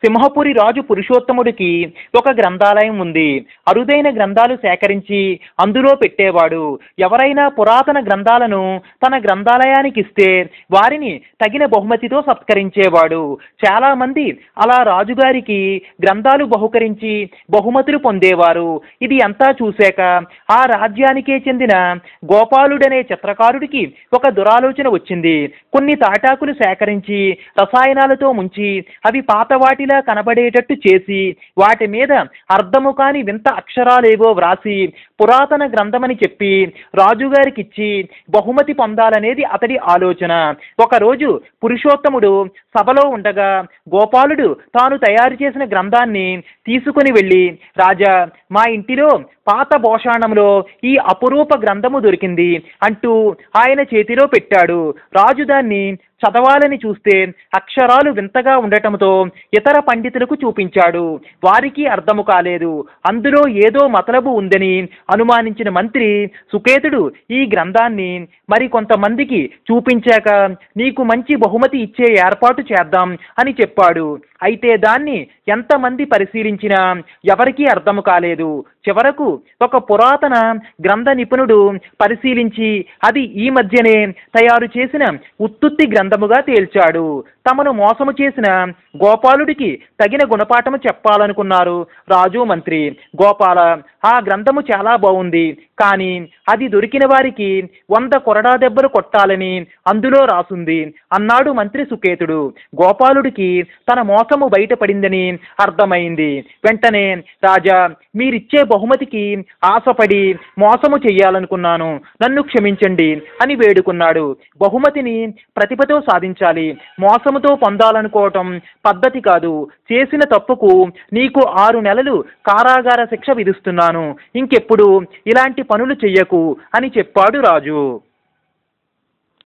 సింహపురి రాజు పురుషోత్తముడికి ఒక గ్రంథాలయం ఉంది అరుదైన గ్రంథాలు సేకరించి అందులో పెట్టేవాడు ఎవరైనా పురాతన గ్రంథాలను తన గ్రంథాలయానికి ఇస్తే వారిని తగిన బహుమతితో సత్కరించేవాడు చాలా మంది అలా రాజుగారికి గ్రంథాలు బహుకరించి బహుమతులు పొందేవారు ఇది అంతా చూశాక ఆ రాజ్యానికే చెందిన గోపాలుడనే చిత్రకారుడికి ఒక దురాలోచన వచ్చింది కొన్ని తాటాకులు సేకరించి రసాయనాలతో ముంచి అవి పాత వాటిలా కనబడేటట్టు చేసి వాటి మీద అర్థము కాని వింత అక్షరాలేవో వ్రాసి పురాతన గ్రంథమని చెప్పి రాజుగారికిచ్చి బహుమతి పొందాలనేది అతడి ఆలోచన ఒకరోజు పురుషోత్తముడు సభలో ఉండగా గోపాలుడు తాను తయారు చేసిన గ్రంథాన్ని తీసుకుని వెళ్ళి రాజా మా ఇంటిలో పాత భోషాణంలో ఈ అపురూప గ్రంథము దొరికింది అంటూ ఆయన చేతిలో పెట్టాడు రాజు దాన్ని చదవాలని చూస్తే అక్షరాలు వింతగా ఉండటంతో ఇతర పండితులకు చూపించాడు వారికి అర్థము కాలేదు అందులో ఏదో మతలబు ఉందని అనుమానించిన మంత్రి సుకేతుడు ఈ గ్రంథాన్ని మరి కొంతమందికి చూపించాక నీకు మంచి బహుమతి ఇచ్చే ఏర్పాటు చేద్దాం అని చెప్పాడు అయితే దాన్ని ఎంతమంది పరిశీలించినా ఎవరికీ అర్థము కాలేదు చివరకు ఒక పురాతన గ్రంథ నిపుణుడు పరిశీలించి అది ఈ మధ్యనే తయారు చేసిన ఉత్తుత్తి గ్రంథముగా తేల్చాడు తమను మోసము చేసిన గోపాలుడికి తగిన గుణపాఠము చెప్పాలనుకున్నారు రాజు మంత్రి గోపాల ఆ గ్రంథము చాలా బాగుంది కానీ అది దొరికిన వారికి వంద కొరడా దెబ్బలు కొట్టాలని అందులో రాసుంది అన్నాడు మంత్రి సుకేతుడు గోపాలుడికి తన మోసము బయటపడిందని అర్థమైంది వెంటనే రాజా మీరిచ్చే బహుమతికి ఆశపడి మోసము చెయ్యాలనుకున్నాను నన్ను క్షమించండి అని వేడుకున్నాడు బహుమతిని ప్రతిభతో సాధించాలి మోసముతో పొందాలనుకోవటం పద్ధతి కాదు చేసిన తప్పుకు నీకు ఆరు నెలలు కారాగార శిక్ష విధిస్తున్నాను ఇంకెప్పుడు ఇలాంటి పనులు చెయ్యకు అని చెప్పాడు రాజు